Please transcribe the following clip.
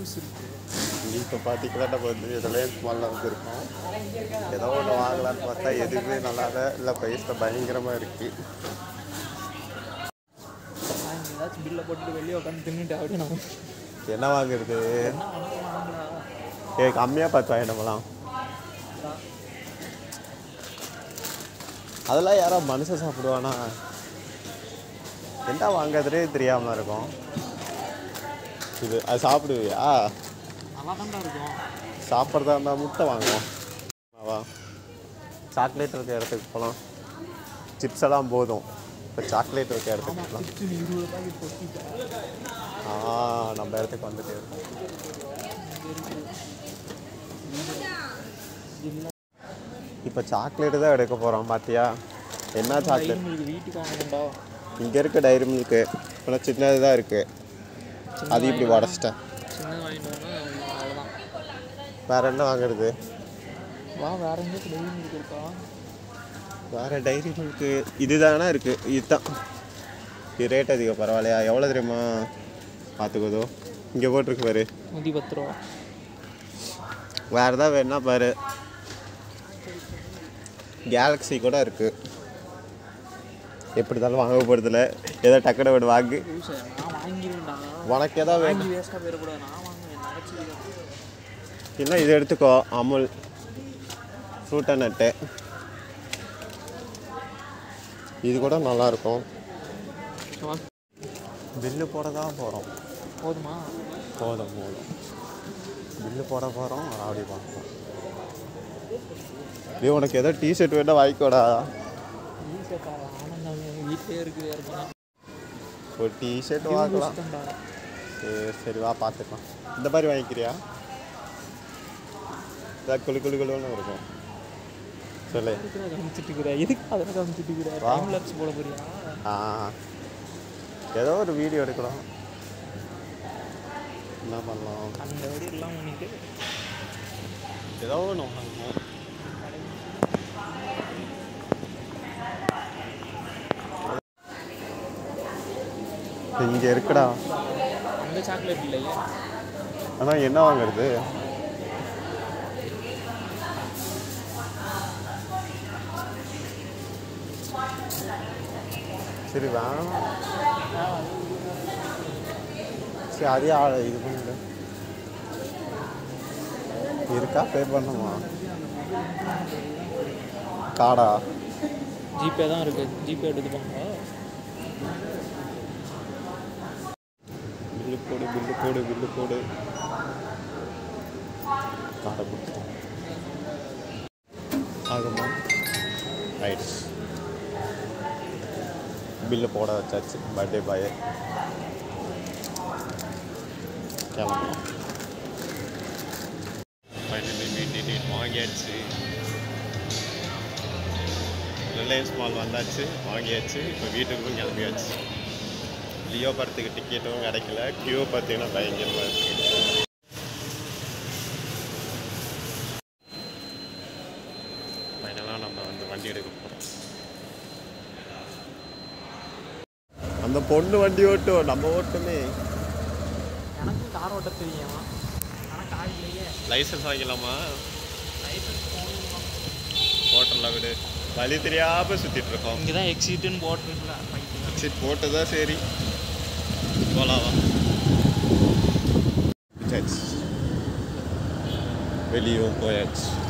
Juice இருக்கு இப்போ பார்த்தீங்கன்னா நம்ம வந்து ரிலையன்ஸ் மாலில் வந்துருக்கோம் ஏதோ ஒன்று வாங்கலாம்னு பார்த்தா எதுவுமே நல்லா இல்லை இல்லை ப்ரைஸில் பயங்கரமாக இருக்குது நான் இங்க ஏதாச்சும் பில்லை போட்டுட்டு வெளியே உட்காந்து தின்னுட்டு அப்படியே நம்ம என்ன வாங்குறது என்ன வாங்க வாங்கடா ஏ கம்மியாக பார்த்து வாங்கிடலாம் அதெல்லாம் யாரோ மனுஷன் சாப்பிடுவானா என்ன வாங்குறதுனே தெரியாமல் இருக்கும் இது அது சாப்பிடுவியா நல்லா தான்டா இருக்கும் சாப்பிட்றதா இருந்தால் முட்டை வாங்குவோம் வா சாக்லேட் இருக்க இடத்துக்கு போகலாம் சிப்ஸ் எல்லாம் போதும் இப்போ சாக்லேட் இருக்க இடத்துக்கு போகலாம் சிப்ஸ் நீ இருபது பாக்கெட் போட்டு ஆ நம்ம இடத்துக்கு வந்துட்டே இருக்கோம் இப்போ சாக்லேட்டு தான் எடுக்க போகிறோம் பார்த்தியா என்ன சாக்லேட் உங்களுக்கு வீட்டுக்கு வாங்கணும்டா இங்கே இருக்க டைரி மில்க்கு இப்போ சின்னது தான் இருக்குது அது இப்படி உடச்சிட்டேன் சின்னது வாங்கிட்டு வாங்க அவ்வளோதான் வேற என்ன வாங்குறது வா வேற எங்கேயாச்சும் டெய்லி மில்க் இருக்கா வேற டைரி மில்க்கு இதுதானே இருக்குது இதுதான் இது ரேட் அதிகம் பரவாயில்லையா எவ்வளோ தெரியுமா பார்த்துக்கோதோ இங்கே போட்டிருக்கு பாரு நூற்றி பத்து ரூபா வேறு ஏதாவது வேணா பாரு கேலக்ஸி கூட இருக்குது எப்படி இருந்தாலும் வாங்க போகிறதில்ல ஏதோ டக்குனு ஒன்று வாங்கு லூசு, நான் வாங்கிடுவேன்டா உனக்கு எதாவது வேணும் வாங்கி வேஸ்ட்டாக போயிடக்கூடாது நான் வாங்குவேன் நினச்சி இல்லை இது எடுத்துக்கோ அமுல் ஃப்ரூட் நட்டு இது கூட நல்லாயிருக்கும் பில்லு போட தான் போகிறோம் போதுமா போதும் போதும் பில்லு போட போகிறோம் அப்படி பார்ப்போம் டேய் உனக்கு ஏதோ டிஷர்ட் வேணா வாங்கிக்கோடா ஈஸியாக ஆனந்தம் வீட்டிலே இருக்குது யாருக்குன்னா ஒரு டிஷர்ட் வாங்கலாம் இஷ்டம்டா சரி சரி வா பார்த்துக்கலாம் இந்த மாதிரி வாங்கிக்கிறியா ஏதாவது குளு குளு குளுன்னு இருக்கும் சொல்லு இருக்கிற காமிச்சிட்டு இருக்கிற எதுக்கு அதெல்லாம் காமிச்சிட்டு இருக்கிற வா. டைம் லேப்ஸ் போட போறியா ஆ ஏதோ ஒரு வீடியோ எடுக்கலாம் என்ன பண்ணலாம் அந்த வழி எல்லாம் பண்ணிட்டு ஏதோ ஒன்று வாங்கணும் இங்கே இருக்குடா அந்த சாக்லேட் இல்லையே ஆனால் என்ன வாங்குறது சரி வேணாம் சரி அதே ஆள் இது பண்ணிடு இருக்கா பே பண்ணுமா காடா ஜிபே தான் இருக்கு ஜிபே எடுத்துப்பாங்க பில்லு போடு பில்லு போடு பில்லு போடு காடை கொடுத்துட்டோம் ஆகுமா ரைட் பில்லு போட வச்சாச்சு பர்த்டே பாய் கிளம்பலாம் ஃபைனலி மீட் வாங்கியாச்சு ரிலையன்ஸ் மால் வந்தாச்சு வாங்கியாச்சு இப்போ வீட்டுக்கும் கிளம்பியாச்சு லியோ படத்துக்கு டிக்கெட்டும் கிடைக்கல கியூ பார்த்தீங்கன்னா பயங்கரமாக இருக்கு ஃபைனலாக நம்ம வந்து வண்டி எடுக்க போகிறோம் அந்த பொண்ணு வண்டி ஓட்டும் நம்ம ஓட்டுமே எனக்கு கார் ஓட்ட தெரியும் ஆனால் கார் இல்லையே லைசன்ஸ் வாங்கிக்கலாமா லைசன்ஸ் போகணுமா ஹோட்டலில் விடு வழி தெரியாமல் சுற்றிட்டு இருக்கோம் இங்கே தான் எக்ஸிட்டுன்னு போட்டிருக்குல்ல சரி போட்டதா சரி போலாவா வெளியும் போயாச்சு